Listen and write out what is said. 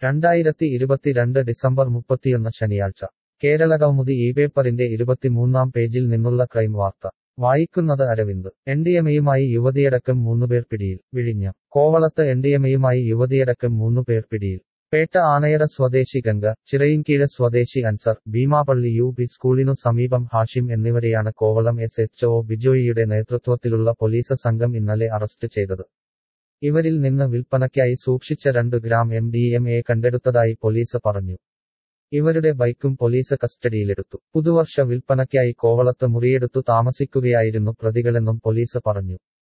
രണ്ടായിരത്തി ഇരുപത്തിരണ്ട് ഡിസംബർ മുപ്പത്തിയൊന്ന് ശനിയാഴ്ച കേരളകൗമുദി ഈ പേപ്പറിന്റെ ഇരുപത്തിമൂന്നാം പേജിൽ നിന്നുള്ള ക്രൈം വാർത്ത വായിക്കുന്നത് അരവിന്ദ് എൻഡിഎമയുമായി യുവതിയടക്കം മൂന്നുപേർ പിടിയിൽ വിഴിഞ്ഞം കോവളത്ത് എൻഡിഎമയുമായി യുവതിയടക്കം മൂന്നുപേർ പിടിയിൽ പേട്ട ആനയറ സ്വദേശി ഗംഗ ചിറയിൻകീഴ് സ്വദേശി അൻസർ ഭീമാപള്ളി യു പി സ്കൂളിനു സമീപം ഹാഷിം എന്നിവരെയാണ് കോവളം എസ് എച്ച് ഒ ബിജോയിയുടെ നേതൃത്വത്തിലുള്ള പോലീസ് സംഘം ഇന്നലെ അറസ്റ്റ് ചെയ്തത് ഇവരിൽ നിന്ന് വിൽപ്പനയ്ക്കായി സൂക്ഷിച്ച രണ്ട് gram M D M A കണ്ടെടുത്തതായി പോലീസ് പറഞ്ഞു ഇവരുടെ ബൈക്കും പോലീസ് കസ്റ്റഡിയിലെടുത്തു പുതുവർഷ വിൽപ്പനയ്ക്കായി കോവളത്ത് മുറിയെടുത്തു താമസിക്കുകയായിരുന്നു പ്രതികളെന്നും പോലീസ് പറഞ്ഞു